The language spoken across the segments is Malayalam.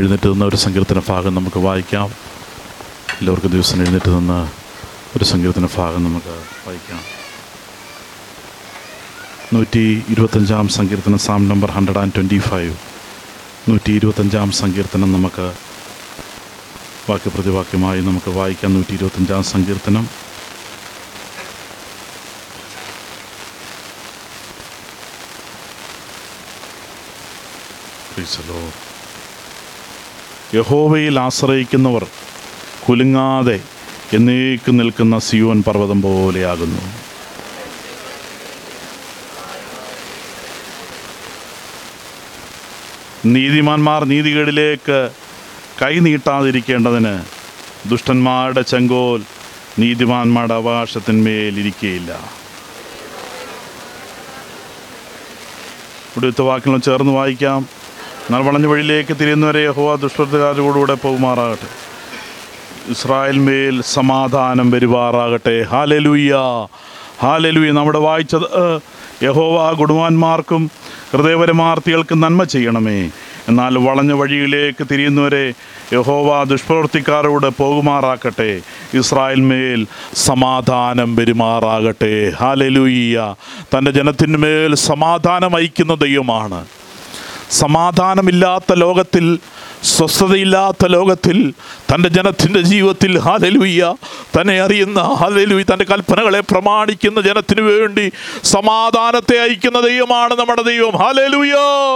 എഴുന്നേറ്റ് നിന്ന ഒരു സങ്കീർത്തന ഭാഗം നമുക്ക് വായിക്കാം എല്ലാവർക്കും ദിവസം എഴുന്നേറ്റ് നിന്ന് ഒരു സങ്കീർത്തന ഭാഗം നമുക്ക് വായിക്കാം നൂറ്റി ഇരുപത്തഞ്ചാം സങ്കീർത്തനം psalm number hundred and twenty five നൂറ്റി ഇരുപത്തഞ്ചാം സങ്കീർത്തനം നമുക്ക് വാക്യപ്രതിവാക്യമായി നമുക്ക് വായിക്കാം നൂറ്റി ഇരുപത്തഞ്ചാം സങ്കീർത്തനം Praise the Lord. യഹോവയിൽ ആശ്രയിക്കുന്നവർ കുലുങ്ങാതെ എന്നേക്ക് നിൽക്കുന്ന സിയോൻ പർവ്വതം പോലെയാകുന്നു നീതിമാന്മാർ നീതികേടിലേക്ക് കൈ നീട്ടാതിരിക്കേണ്ടതിന് ദുഷ്ടന്മാരുടെ ചെങ്കോൽ നീതിമാന്മാരുടെ അവകാശത്തിന്മേൽ ഇരിക്കുകയില്ല ഇവിടുത്തെ വാക്കുകളും ചേർന്ന് വായിക്കാം എന്നാൽ വളഞ്ഞ വഴിയിലേക്ക് തിരിയുന്നവരെ യഹോവ ദുഷ്പ്രതികാരോടുകൂടെ പോകുമാറാകട്ടെ ഇസ്രായേൽ മേൽ സമാധാനം വരുവാറാകട്ടെ ഹാലലുയ്യ ഹാലലുയ്യ നമ്മുടെ വായിച്ചത് ഏഹ്, യഹോവ ഗുണവാന്മാർക്കും ഹൃദയപരമാർത്ഥികൾക്കും നന്മ ചെയ്യണമേ എന്നാൽ വളഞ്ഞ വഴിയിലേക്ക് തിരിയുന്നവരെ യഹോവ ദുഷ്പ്രവർത്തിക്കാരോട് പോകുമാറാക്കട്ടെ ഇസ്രായേൽ മേൽ സമാധാനം പെരുമാറാകട്ടെ ഹാലലുയ്യ തൻ്റെ ജനത്തിൻ്റെ മേൽ സമാധാനം അയക്കുന്ന ദൈവമാണ് സമാധാനമില്ലാത്ത ലോകത്തിൽ സ്വസ്ഥതയില്ലാത്ത ലോകത്തിൽ തൻ്റെ ജനത്തിൻ്റെ ജീവിതത്തിൽ ഹാലലുയ്യ തന്നെ അറിയുന്ന ഹാലലുയി തൻ്റെ കൽപ്പനകളെ പ്രമാണിക്കുന്ന ജനത്തിന് വേണ്ടി സമാധാനത്തെ അയക്കുന്ന ദൈവമാണ് നമ്മുടെ ദൈവം ഹാലലുയ്യ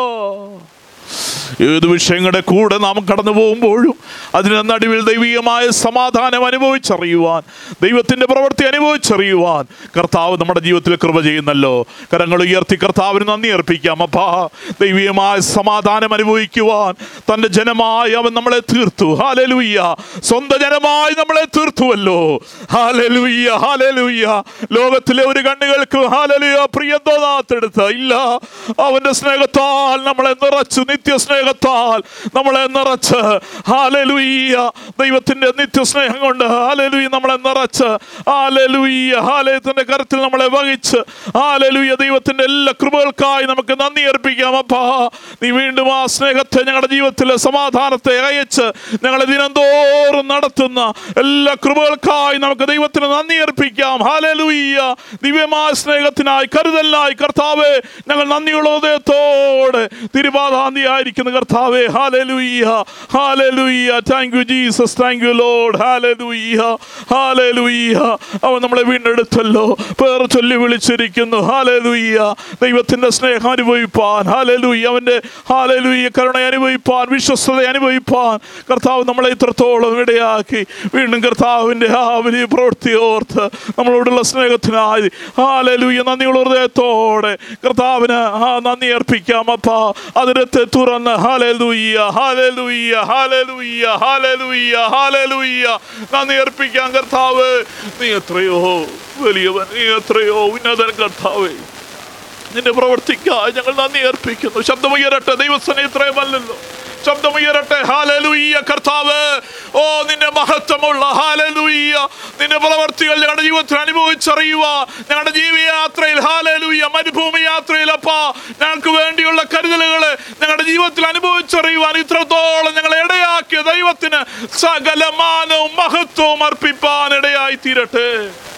ഏത് വിഷയങ്ങളുടെ കൂടെ നാം കടന്നു പോകുമ്പോഴും അതിന് നടുവിൽ ദൈവീയമായ സമാധാനം അനുഭവിച്ചറിയുവാൻ ദൈവത്തിൻ്റെ പ്രവൃത്തി അനുഭവിച്ചറിയുവാൻ കർത്താവ് നമ്മുടെ ജീവിതത്തിൽ കൃപ ചെയ്യുന്നല്ലോ കരങ്ങൾ ഉയർത്തി കർത്താവിന് നന്ദി അർപ്പിക്കാം അപ്പാ ദൈവീയമായ സമാധാനം അനുഭവിക്കുവാൻ തൻ്റെ ജനമായി അവൻ നമ്മളെ തീർത്തു ഹാലലുയ്യ സ്വന്തം ജനമായി നമ്മളെ തീർത്തുവല്ലോ ഹാലലുയ്യ ഹാലലുയ്യ ലോകത്തിലെ ഒരു കണ്ണുകൾക്ക് ഹാലലുയ പ്രിയം തോന്നാത്തെടുത്ത് ഇല്ല അവൻ്റെ സ്നേഹത്താൽ നമ്മളെ നിറച്ചു നിത്യ സ്നേഹത്താൽ നമ്മളെ നിറച്ച് ഹാലലുയ്യ ദൈവത്തിൻ്റെ നിത്യ സ്നേഹം കൊണ്ട് ഹാലലുയ്യ നമ്മളെ നിറച്ച് ഹാലലുയ്യ ഹാലയത്തിൻ്റെ കരത്തിൽ നമ്മളെ വഹിച്ച് ഹാലലുയ്യ ദൈവത്തിൻ്റെ എല്ലാ കൃപകൾക്കായി നമുക്ക് നന്ദി അർപ്പിക്കാം അപ്പാ നീ വീണ്ടും ആ സ്നേഹത്തെ ഞങ്ങളുടെ ജീവിതത്തിലെ സമാധാനത്തെ അയച്ച് ഞങ്ങളെ ദിനംതോറും നടത്തുന്ന എല്ലാ കൃപകൾക്കായി നമുക്ക് ദൈവത്തിന് നന്ദി അർപ്പിക്കാം ഹാലലുയ്യ ദിവ്യമായ സ്നേഹത്തിനായി കരുതലിനായി കർത്താവെ ഞങ്ങൾ നന്ദിയുള്ള ഹൃദയത്തോടെ തിരുവാതാന്തിയായിരിക്കുന്ന കർത്താവെ hallelujah hallelujah thank you Jesus thank you Lord hallelujah hallelujah അവൻ നമ്മളെ വീണ്ടെടുത്തല്ലോ പേർ ചൊല്ലി വിളിച്ചിരിക്കുന്നു ഹാലലുയ്യ ദൈവത്തിൻ്റെ സ്നേഹം അനുഭവിപ്പാൻ ഹാലലുയ്യ അവൻ്റെ ഹാലലുയ്യ കരുണ അനുഭവിപ്പാൻ വിശ്വസ്തത അനുഭവിപ്പാൻ കർത്താവ് നമ്മളെ ഇത്രത്തോളം ഇടയാക്കി വീണ്ടും കർത്താവിൻ്റെ ആ വലിയ പ്രവൃത്തി ഓർത്ത് നമ്മളോടുള്ള സ്നേഹത്തിനായി ഹാലലുയ്യ നന്ദിയുള്ള ഹൃദയത്തോടെ കർത്താവിന് ആ നന്ദി അർപ്പിക്കാം അപ്പാ അതിരത്തെ തുറന്ന് ഹാലലുയ്യ ഹാലലുയ്യ ഹാലലുയ്യ ഹാലലുയ്യ ഹാലലുയ്യ നന്ദി അർപ്പിക്കാം കർത്താവ് നീ എത്രയോ വലിയവൻ നീ എത്രയോ ഉന്നതൻ കർത്താവേ നിന്റെ പ്രവർത്തിക്കായി ഞങ്ങൾ നന്ദി അർപ്പിക്കുന്നു ശബ്ദമുയരട്ടെ ദൈവസ്ഥനെ ഇത്രയുമല്ലല്ലോ ശബ്ദമുയരട്ടെ ഹാലലുയ്യ കർത്താവ് ഓ നിന്റെ മഹത്വമുള്ള ഹാലലുയ്യ നിന്റെ പ്രവർത്തികൾ ഞങ്ങളുടെ ജീവിതത്തിൽ അനുഭവിച്ചറിയുക ഞങ്ങളുടെ ജീവിതയാത്രയിൽ ഹാലലുയ്യ മരുഭൂമി യാത്രയിൽ അപ്പാ ഞങ്ങൾക്ക് വേണ്ടിയുള്ള കരുതലുകളെ ഞങ്ങളുടെ ജീവിതത്തിൽ അനുഭവിച്ചറിയുവാൻ ഇത്രത്തോളം ഞങ്ങളെ ഇടയാക്കിയ ദൈവത്തിന് സകലമാനവും മഹത്വവും അർപ്പിപ്പാൻ ഇടയായി തീരട്ടെ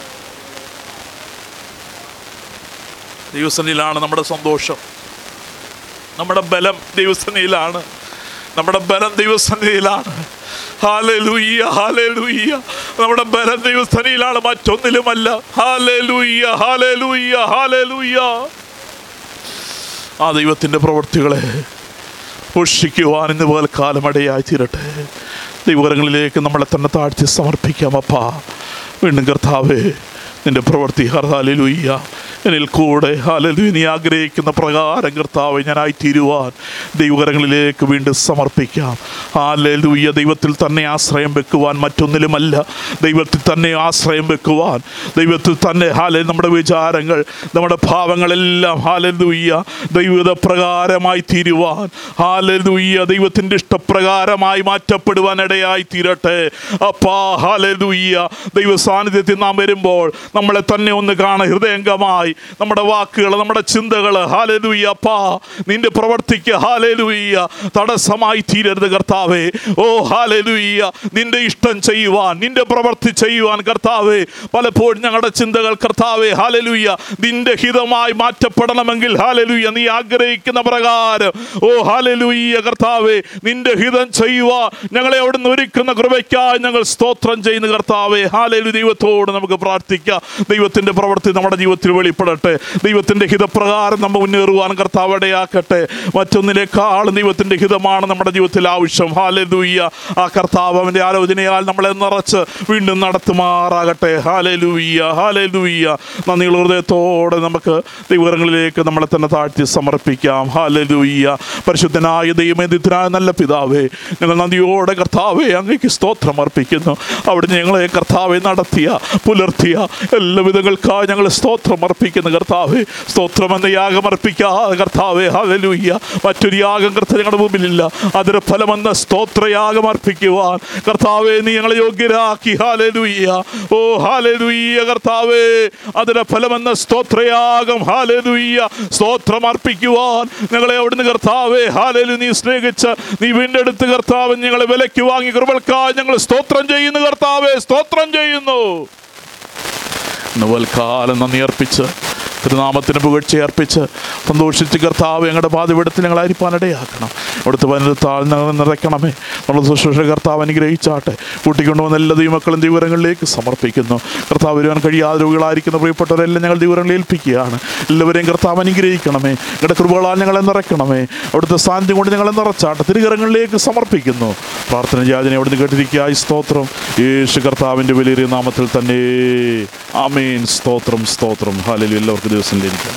ദൈവസനിലാണ് നമ്മുടെ സന്തോഷം നമ്മുടെ ബലം ദൈവസനയിലാണ് നമ്മുടെ ബലം ദൈവസന്നിധിയിലാണ് ഹാലലുയ്യ ഹാലലുയ്യ നമ്മുടെ ബലം ദൈവസനിയിലാണ് മറ്റൊന്നിലുമല്ല ഹാലലുയ്യ ഹാലലുയ്യ ഹാലലുയ്യ ആ ദൈവത്തിൻ്റെ പ്രവൃത്തികളെ പോഷിക്കുവാൻ ഇന്ന് പോലെ കാലമടയായി തീരട്ടെ ദൈവകരങ്ങളിലേക്ക് നമ്മളെ തന്നെ താഴ്ത്തി സമർപ്പിക്കാം അപ്പാ വീണ്ടും കർത്താവേ നിന്റെ പ്രവൃത്തി ഹർഹാലുയ്യ എന്നിൽ കൂടെ ഹാലലു നീ ആഗ്രഹിക്കുന്ന പ്രകാരം കർത്താവ് ഞാനായി തീരുവാൻ ദൈവകരങ്ങളിലേക്ക് വീണ്ടും സമർപ്പിക്കാം ഹാലലൂയ്യ ദൈവത്തിൽ തന്നെ ആശ്രയം വെക്കുവാൻ മറ്റൊന്നിലുമല്ല ദൈവത്തിൽ തന്നെ ആശ്രയം വെക്കുവാൻ ദൈവത്തിൽ തന്നെ ഹാല നമ്മുടെ വിചാരങ്ങൾ നമ്മുടെ ഭാവങ്ങളെല്ലാം ഹാലലൂയ്യ ദൈവത പ്രകാരമായി തീരുവാൻ ഹാലലൂയ്യ ദൈവത്തിൻ്റെ ഇഷ്ടപ്രകാരമായി മാറ്റപ്പെടുവാൻ ഇടയായി തീരട്ടെ അപ്പാ ഹാലലൂയ്യ ദൈവ സാന്നിധ്യത്തിൽ നാം വരുമ്പോൾ നമ്മളെ തന്നെ ഒന്ന് കാണ ഹൃദയംഗമായി വിധേയമായി നമ്മുടെ വാക്കുകൾ നമ്മുടെ ചിന്തകൾ ഹാലലുയ്യ അപ്പാ നിന്റെ പ്രവർത്തിക്ക് ഹാലലുയ്യ തടസ്സമായി തീരരുത് കർത്താവേ ഓ ഹാലലുയ്യ നിന്റെ ഇഷ്ടം ചെയ്യുവാൻ നിന്റെ പ്രവൃത്തി ചെയ്യുവാൻ കർത്താവേ പലപ്പോഴും ഞങ്ങളുടെ ചിന്തകൾ കർത്താവേ ഹാലലുയ്യ നിന്റെ ഹിതമായി മാറ്റപ്പെടണമെങ്കിൽ ഹാലലുയ്യ നീ ആഗ്രഹിക്കുന്ന പ്രകാരം ഓ ഹാലലുയ്യ കർത്താവേ നിന്റെ ഹിതം ചെയ്യുവാൻ ഞങ്ങളെ അവിടുന്ന് ഒരുക്കുന്ന കൃപയ്ക്കായി ഞങ്ങൾ സ്തോത്രം ചെയ്യുന്ന കർത്താവേ ഹാലലു ദൈവത്തോട് നമുക്ക് പ്രാർത്ഥിക്കാം ദൈവത്തിന്റെ പ്രവൃത്തി നമ്മുടെ ജീവിതത്തിൽ വെളിപ്പെടട്ടെ ദൈവത്തിന്റെ ഹിതപ്രകാരം നമ്മൾ മുന്നേറുവാൻ കർത്താവ് ഇടയാക്കട്ടെ മറ്റൊന്നിനേക്കാളും ദൈവത്തിന്റെ ഹിതമാണ് നമ്മുടെ ജീവിതത്തിൽ ആവശ്യം ഹാലലൂയ്യ ആ കർത്താവ് അവന്റെ ആലോചനയാൽ നമ്മളെ നിറച്ച് വീണ്ടും നടത്തുമാറാകട്ടെ ഹാലലൂയ്യ ഹാലലൂയ്യ നന്ദിയുള്ള ഹൃദയത്തോടെ നമുക്ക് ദൈവങ്ങളിലേക്ക് നമ്മളെ തന്നെ താഴ്ത്തി സമർപ്പിക്കാം ഹാലലൂയ്യ പരിശുദ്ധനായ ദൈവമേന്ദ്രനായ നല്ല പിതാവേ ഞങ്ങൾ നന്ദിയോടെ കർത്താവെ അങ്ങേക്ക് സ്തോത്രം അർപ്പിക്കുന്നു അവിടെ ഞങ്ങളെ കർത്താവെ നടത്തിയ പുലർത്തിയ എല്ലാ വിധങ്ങൾക്കായി ഞങ്ങൾ സ്തോത്രം അർപ്പിക്കുന്നു കർത്താവെ സ്തോത്രം എന്ന യാഗം അർപ്പിക്കാതെ കർത്താവെ ഹാലലൂയ്യ മറ്റൊരു യാഗം കർത്ത ഞങ്ങളുടെ മുമ്പിലില്ല അതിന് ഫലമെന്ന സ്തോത്രയാഗം അർപ്പിക്കുവാൻ കർത്താവെ നീ ഞങ്ങളെ യോഗ്യരാക്കി ഹാലലൂയ്യ ഓ ഹാലലൂയ്യ കർത്താവേ അതിന് ഫലമെന്ന സ്തോത്രയാഗം ഹാലലൂയ്യ സ്തോത്രം അർപ്പിക്കുവാൻ ഞങ്ങളെ അവിടുന്ന് കർത്താവേ ഹാലലു നീ സ്നേഹിച്ച് നീ വീണ്ടെടുത്ത് കർത്താവ് ഞങ്ങളെ വിലയ്ക്ക് വാങ്ങി കൃപൽക്കായി ഞങ്ങൾ സ്തോത്രം ചെയ്യുന്നു കർത്താവേ സ്തോത്രം ചെയ്യുന്നു ഇന്ന് വൽക്കാലം നന്ദി അർപ്പിച്ച് തിരുനാമത്തിന് പുകഴ്ച അർപ്പിച്ച് സന്തോഷിച്ച് കർത്താവ് ഞങ്ങളുടെ പാതവിടത്തിൽ ഞങ്ങൾ അരിപ്പാനിടയാക്കണം അവിടുത്തെ വനത്താൽ ഞങ്ങൾ നിറയ്ക്കണമേ നമ്മുടെ ശുശ്രൂഷ കർത്താവ് അനുഗ്രഹിച്ചാട്ടെ കൂട്ടിക്കൊണ്ടുവന്ന എല്ലാ ദൈവമക്കളും ദൈവരങ്ങളിലേക്ക് സമർപ്പിക്കുന്നു കർത്താവ് വരുവാൻ കഴിയാതെ രോഗികളായിരിക്കുന്ന പ്രിയപ്പെട്ടവരെല്ലാം ഞങ്ങൾ ദൈവരങ്ങളിൽ ഏൽപ്പിക്കുകയാണ് എല്ലാവരെയും കർത്താവ് അനുഗ്രഹിക്കണമേ ഞങ്ങളുടെ കൃപകളാൽ ഞങ്ങളെ നിറയ്ക്കണമേ അവിടുത്തെ സാന്നിധ്യം കൊണ്ട് ഞങ്ങളെ നിറച്ചാട്ടെ തിരുകരങ്ങളിലേക്ക് സമർപ്പിക്കുന്നു പ്രാർത്ഥന യാചന അവിടുന്ന് കേട്ടിരിക്കുക സ്തോത്രം യേശു കർത്താവിൻ്റെ വലിയ നാമത്തിൽ തന്നെ ആമേൻ സ്തോത്രം സ്തോത്രം ഹാലലു എല്ലാവർക്കും ദിവസം ലഭിക്കണം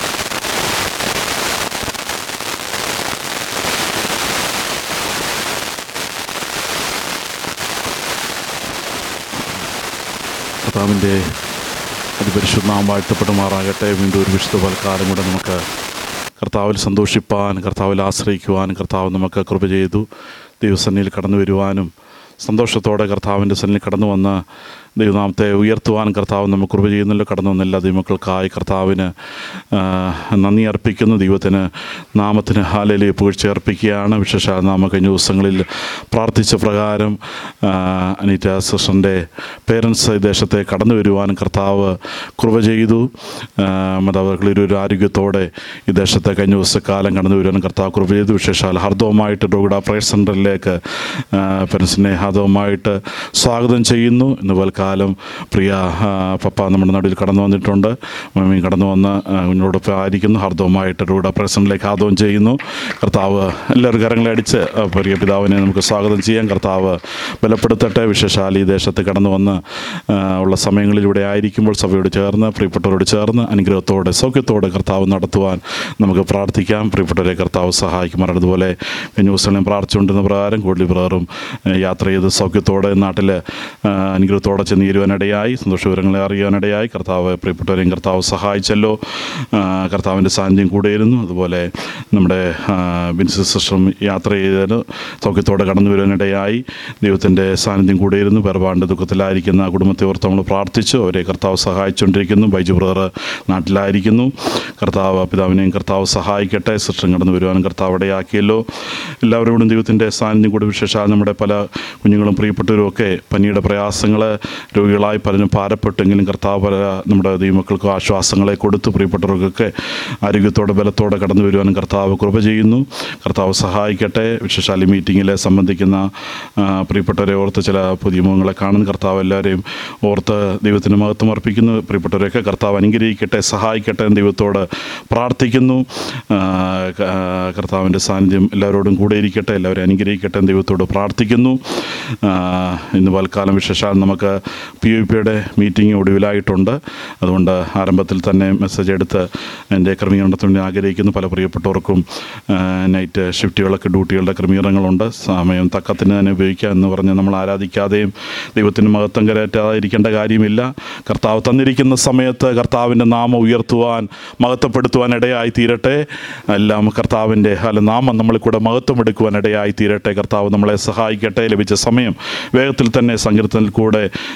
കർത്താവിൻ്റെ അതിപരിശുദ്ധനാം വാഴ്ത്തപ്പെടുമാറാകട്ടെ വീണ്ടും ഒരു വിശുദ്ധ പൽക്കാലം കൂടെ നമുക്ക് കർത്താവിൽ സന്തോഷിപ്പാൻ കർത്താവിൽ ആശ്രയിക്കുവാൻ കർത്താവ് നമുക്ക് കൃപ ചെയ്തു ദൈവസന്നിയിൽ കടന്നു വരുവാനും സന്തോഷത്തോടെ കർത്താവിൻ്റെ സന്നിൽ കടന്നു വന്ന് ദൈവനാമത്തെ ഉയർത്തുവാൻ കർത്താവ് നമുക്ക് കൃപ ചെയ്യുന്നല്ലോ കടന്നു വന്ന എല്ലാ ദൈവമക്കൾക്കായി കർത്താവിന് ആ, നന്ദി അർപ്പിക്കുന്നു ദൈവത്തിന് നാമത്തിന് ഹാലലി പുകഴ്ച അർപ്പിക്കുകയാണ് വിശേഷ നാമ കഴിഞ്ഞ ദിവസങ്ങളിൽ പ്രാർത്ഥിച്ച പ്രകാരം ആ, അനീറ്റ സിസ്റ്ററിൻ്റെ പേരൻസ് ഈ ദേശത്തെ കടന്നു വരുവാൻ കർത്താവ് കൃപ ചെയ്തു മതവർകളിൽ ഒരു ആരോഗ്യത്തോടെ ഈ ദേശത്തെ കഴിഞ്ഞ ദിവസക്കാലം കടന്നു വരുവാൻ കർത്താവ് കൃപ ചെയ്തു വിശേഷാൽ ഹർദവുമായിട്ട് ഡോഗുഡ പ്രയർ സെൻറ്ററിലേക്ക് പേരൻസിനെ ഹാർദവുമായിട്ട് സ്വാഗതം ചെയ്യുന്നു ഇന്ന് കാലം പ്രിയ ആ, പപ്പ നമ്മുടെ നടുവിൽ കടന്നു വന്നിട്ടുണ്ട് മമ്മി കടന്നു വന്ന് ആ, കുഞ്ഞോടൊപ്പം ആയിരിക്കുന്നു ഹർദവുമായിട്ട് ഡോഗുഡ പ്രയർ സെൻറ്ററിലേക്ക് ഹാർദവും ചെയ്യുന്നു കർത്താവ് എല്ലാവരും കരങ്ങളെ അടിച്ച് ആ, പ്രിയ പിതാവിനെ നമുക്ക് സ്വാഗതം ചെയ്യാം കർത്താവ് ബലപ്പെടുത്തട്ടെ വിശേഷാൽ ഈ ദേശത്ത് കടന്നു വന്ന് ആ, ഉള്ള സമയങ്ങളിലൂടെ ആയിരിക്കുമ്പോൾ സഭയോട് ചേർന്ന് പ്രിയപ്പെട്ടവരോട് ചേർന്ന് അനുഗ്രഹത്തോടെ സൗഖ്യത്തോടെ കർത്താവ് നടത്തുവാൻ നമുക്ക് പ്രാർത്ഥിക്കാം പ്രിയപ്പെട്ടവരെ കർത്താവ് സഹായിക്കുമാർ അതുപോലെ കഴിഞ്ഞ ദിവസങ്ങളും പ്രാർത്ഥിച്ചുകൊണ്ടിരുന്ന പ്രകാരം കൂടുതൽ ബ്രദറും ഏ, യാത്ര ചെയ്ത് സൗഖ്യത്തോടെ നാട്ടിൽ ആ, അനുഗ്രഹത്തോടെ ചെന്ന് ചേരുവാനിടയായി സന്തോഷവിവരങ്ങളെ അറിയാനിടയായി കർത്താവ് പ്രിയപ്പെട്ടവരെയും കർത്താവ് സഹായിച്ചല്ലോ ആ, കർത്താവിൻ്റെ സാന്നിധ്യം കൂടെയിരുന്നു അതുപോലെ നമ്മുടെ ആ, ബിൻസി സിസ്റ്ററും യാത്ര ചെയ്തതിന് സൗഖ്യത്തോടെ കടന്നു വരുവാനിടയായി ദൈവത്തിൻ്റെ സാന്നിധ്യം കൂടെയിരുന്നു വേർപാണ്ട് ദുഃഖത്തിലായിരിക്കുന്ന ആ കുടുംബത്തെ ഓർത്ത് നമ്മൾ പ്രാർത്ഥിച്ചു അവരെ കർത്താവ് സഹായിച്ചുകൊണ്ടിരിക്കുന്നു ബൈജു ബ്രദർ നാട്ടിലായിരിക്കുന്നു കർത്താവ് പിതാവിനെയും കർത്താവ് സഹായിക്കട്ടെ സിസ്റ്റം കടന്നു വരുവാനും കർത്താവ് ഇടയാക്കിയല്ലോ എല്ലാവരോടും ദൈവത്തിൻ്റെ സാന്നിധ്യം കൂടി വിശേഷാൽ നമ്മുടെ പല കുഞ്ഞുങ്ങളും പ്രിയപ്പെട്ടവരും ഒക്കെ പനിയുടെ പ്രയാസങ്ങൾ രോഗികളായി പലരും ഭാരപ്പെട്ടെങ്കിലും കർത്താവ് പല നമ്മുടെ ദൈവമക്കൾക്ക് ആശ്വാസങ്ങളെ കൊടുത്തു പ്രിയപ്പെട്ടവർക്കൊക്കെ ആരോഗ്യത്തോടെ ബലത്തോടെ കടന്നു വരുവാനും കർത്താവ് കൃപ ചെയ്യുന്നു കർത്താവ് സഹായിക്കട്ടെ വിശേഷാലി മീറ്റിങ്ങിൽ സംബന്ധിക്കുന്ന ആ, പ്രിയപ്പെട്ടവരെ ഓർത്ത് ചില പുതിയ മുഖങ്ങളെ കാണുന്ന കർത്താവ് എല്ലാവരെയും ഓർത്ത് ദൈവത്തിന് മഹത്വം അർപ്പിക്കുന്നു പ്രിയപ്പെട്ടവരെയൊക്കെ കർത്താവ് അനുഗ്രഹിക്കട്ടെ സഹായിക്കട്ടെ എന്ന് ദൈവത്തോട് പ്രാർത്ഥിക്കുന്നു ആ, ക- ആ, കർത്താവിൻ്റെ സാന്നിധ്യം എല്ലാവരോടും കൂടെ ഇരിക്കട്ടെ എല്ലാവരും അനുഗ്രഹിക്കട്ടെ എന്ന് ദൈവത്തോട് പ്രാർത്ഥിക്കുന്നു ആ, ഇന്ന് പൽക്കാലം വിശേഷാൽ നമുക്ക് പി യു പിയുടെ മീറ്റിംഗ് ഒടുവിലായിട്ടുണ്ട് അതുകൊണ്ട് ആരംഭത്തിൽ തന്നെ മെസ്സേജ് എടുത്ത് എൻ്റെ ക്രമീകരണത്തിന് ആഗ്രഹിക്കുന്നു പല പ്രിയപ്പെട്ടവർക്കും ആ, നൈറ്റ് ഷിഫ്റ്റുകളൊക്കെ ഡ്യൂട്ടികളുടെ ക്രമീകരണങ്ങളുണ്ട് സമയം തക്കത്തിന് തന്നെ ഉപയോഗിക്കുക എന്ന് പറഞ്ഞ് നമ്മൾ ആരാധിക്കാതെയും ദൈവത്തിന് മഹത്വം കരയറ്റാതിരിക്കേണ്ട കാര്യമില്ല കർത്താവ് തന്നിരിക്കുന്ന സമയത്ത് കർത്താവിൻ്റെ നാമം ഉയർത്തുവാൻ മഹത്വപ്പെടുത്തുവാൻ ഇടയായി തീരട്ടെ എല്ലാം കർത്താവിൻ്റെ അല്ല നാമം നമ്മളിൽ കൂടെ മഹത്വം എടുക്കുവാൻ ഇടയായി തീരട്ടെ കർത്താവ് നമ്മളെ സഹായിക്കട്ടെ ലഭിച്ച സമയം വേഗത്തിൽ തന്നെ സങ്കീർത്തനിൽ കൂടെ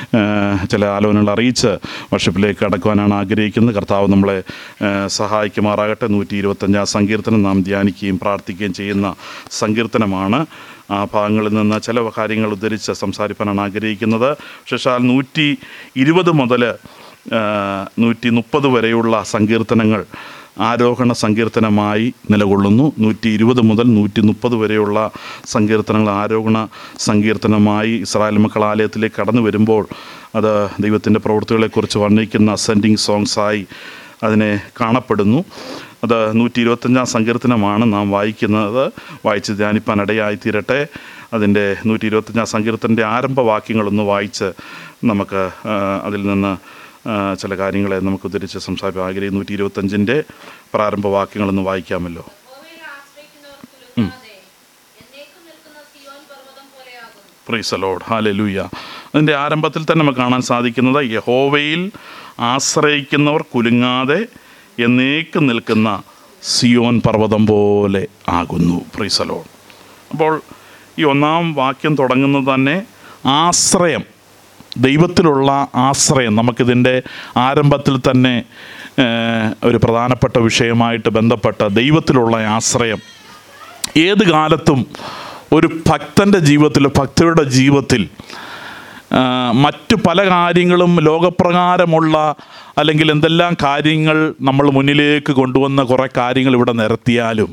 ഏഹ്, ചില ആലോചനകൾ അറിയിച്ച് വർഷിപ്പിലേക്ക് കടക്കുവാനാണ് ആഗ്രഹിക്കുന്നത് കർത്താവ് നമ്മളെ ഏഹ്, സഹായിക്കുമാറാകട്ടെ നൂറ്റി ഇരുപത്തഞ്ചാം സങ്കീർത്തനം നാം ധ്യാനിക്കുകയും പ്രാർത്ഥിക്കുകയും ചെയ്യുന്ന സങ്കീർത്തനമാണ് ആ ഭാഗങ്ങളിൽ നിന്ന് ചില കാര്യങ്ങൾ ഉദ്ധരിച്ച് സംസാരിക്കാനാണ് ആഗ്രഹിക്കുന്നത് പക്ഷേ നൂറ്റി ഇരുപത് മുതൽ നൂറ്റി മുപ്പത് വരെയുള്ള സങ്കീർത്തനങ്ങൾ ആരോഹണ സങ്കീർത്തനമായി നിലകൊള്ളുന്നു നൂറ്റി ഇരുപത് മുതൽ നൂറ്റി മുപ്പത് വരെയുള്ള സങ്കീർത്തനങ്ങൾ ആരോഹണ സങ്കീർത്തനമായി ഇസ്രായേൽ മക്കൾ ആലയത്തിലേക്ക് കടന്നു വരുമ്പോൾ അത് ദൈവത്തിൻ്റെ പ്രവൃത്തികളെക്കുറിച്ച് വർണ്ണിക്കുന്ന അസെൻഡിങ് സോങ്സായി അതിനെ കാണപ്പെടുന്നു അത് നൂറ്റി ഇരുപത്തഞ്ചാം സങ്കീർത്തനമാണ് നാം വായിക്കുന്നത് വായിച്ച് ധ്യാനിപ്പാൻ ഇടയായി തീരട്ടെ അതിൻ്റെ നൂറ്റി ഇരുപത്തഞ്ചാം സങ്കീർത്തൻ്റെ ആരംഭവാക്യങ്ങളൊന്ന് വായിച്ച് നമുക്ക് ആ, അതിൽ നിന്ന് ആ, ചില കാര്യങ്ങളെ നമുക്ക് ഉദ്ധരിച്ച് സംസാരിക്കാൻ ആഗ്രഹിക്കും നൂറ്റി ഇരുപത്തഞ്ചിൻ്റെ പ്രാരംഭവാക്യങ്ങളൊന്ന് വായിക്കാമല്ലോ യഹോവയിൽ ആശ്രയിക്കുന്നവർ കുലുങ്ങാതെ എന്നേക്കും നിൽക്കുന്ന സിയോൻ പർവ്വതം പോലെയാകും പ്രൈസ് ലോഡ് ഹാലലൂയ അതിൻ്റെ ആരംഭത്തിൽ തന്നെ നമുക്ക് കാണാൻ സാധിക്കുന്നത് യഹോവയിൽ ആശ്രയിക്കുന്നവർ കുലുങ്ങാതെ എന്നേക്ക് നിൽക്കുന്ന സിയോൻ പർവ്വതം പോലെ ആകുന്നു പ്രൈസ് ലോഡ് അപ്പോൾ ഈ ഒന്നാം വാക്യം തുടങ്ങുന്നത് തന്നെ ആശ്രയം ദൈവത്തിലുള്ള ആശ്രയം നമുക്കിതിൻ്റെ ആരംഭത്തിൽ തന്നെ ഏഹ്, ഒരു പ്രധാനപ്പെട്ട വിഷയമായിട്ട് ബന്ധപ്പെട്ട ദൈവത്തിലുള്ള ആശ്രയം ഏത് കാലത്തും ഒരു ഭക്തൻ്റെ ജീവിതത്തിൽ ഭക്തരുടെ ജീവിതത്തിൽ ആ, മറ്റു പല കാര്യങ്ങളും ലോകപ്രകാരമുള്ള അല്ലെങ്കിൽ എന്തെല്ലാം കാര്യങ്ങൾ നമ്മൾ മുന്നിലേക്ക് കൊണ്ടുവന്ന കുറേ കാര്യങ്ങൾ ഇവിടെ നിരത്തിയാലും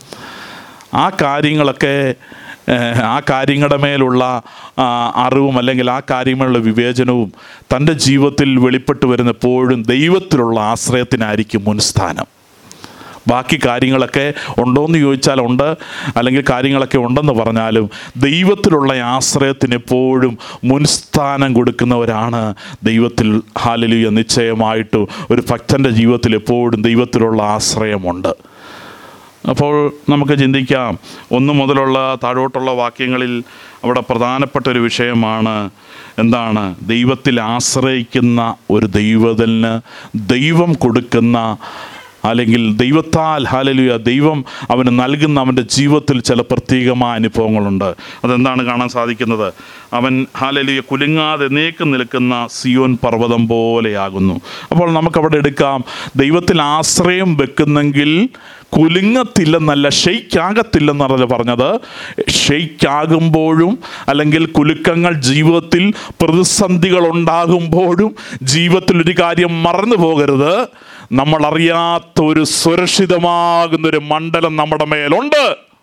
ആ കാര്യങ്ങളൊക്കെ ഏഹ്, ആ കാര്യങ്ങളുടെ മേലുള്ള ആ, അറിവും അല്ലെങ്കിൽ ആ കാര്യങ്ങളുള്ള വിവേചനവും തൻ്റെ ജീവിതത്തിൽ വെളിപ്പെട്ട് വരുന്ന എപ്പോഴും ദൈവത്തിലുള്ള ആശ്രയത്തിനായിരിക്കും മുൻസ്ഥാനം ബാക്കി കാര്യങ്ങളൊക്കെ ഉണ്ടോയെന്ന് ചോദിച്ചാൽ ഉണ്ട് അല്ലെങ്കിൽ കാര്യങ്ങളൊക്കെ ഉണ്ടെന്ന് പറഞ്ഞാലും ദൈവത്തിലുള്ള ആശ്രയത്തിന് എപ്പോഴും മുൻസ്ഥാനം കൊടുക്കുന്നവരാണ് ദൈവത്തിൽ ഹാലലിയ നിശ്ചയമായിട്ട് ഒരു ഭക്തൻ്റെ ജീവിതത്തിൽ എപ്പോഴും ദൈവത്തിലുള്ള ആശ്രയമുണ്ട് അപ്പോൾ നമുക്ക് ചിന്തിക്കാം ഒന്ന് മുതലുള്ള താഴോട്ടുള്ള വാക്യങ്ങളിൽ അവിടെ പ്രധാനപ്പെട്ട ഒരു വിഷയമാണ് എന്താണ് ദൈവത്തിൽ ആശ്രയിക്കുന്ന ഒരു ദൈവത്തിന് ദൈവം കൊടുക്കുന്ന അല്ലെങ്കിൽ ദൈവത്താൽ ഹാലലുയ ദൈവം അവന് നൽകുന്ന അവൻ്റെ ജീവിതത്തിൽ ചില പ്രത്യേകമായ അനുഭവങ്ങളുണ്ട് അതെന്താണ് കാണാൻ സാധിക്കുന്നത് അവൻ ഹാലലുയ കുലുങ്ങാതെ നേക്ക് നിൽക്കുന്ന സിയോൻ പർവ്വതം പോലെയാകുന്നു അപ്പോൾ നമുക്കവിടെ എടുക്കാം ദൈവത്തിൽ ആശ്രയം വെക്കുന്നെങ്കിൽ കുലുങ്ങത്തില്ലെന്നല്ല ഷെയ്ക്കാകത്തില്ലെന്നല്ല പറഞ്ഞത് ഷെയ്ക്കാകുമ്പോഴും അല്ലെങ്കിൽ കുലുക്കങ്ങൾ ജീവിതത്തിൽ പ്രതിസന്ധികൾ ഉണ്ടാകുമ്പോഴും ജീവിതത്തിൽ ഒരു കാര്യം മറന്നു പോകരുത് നമ്മൾ അറിയാത്ത ഒരു സുരക്ഷിതമാകുന്ന ഒരു മണ്ഡലം നമ്മുടെ മേലുണ്ട്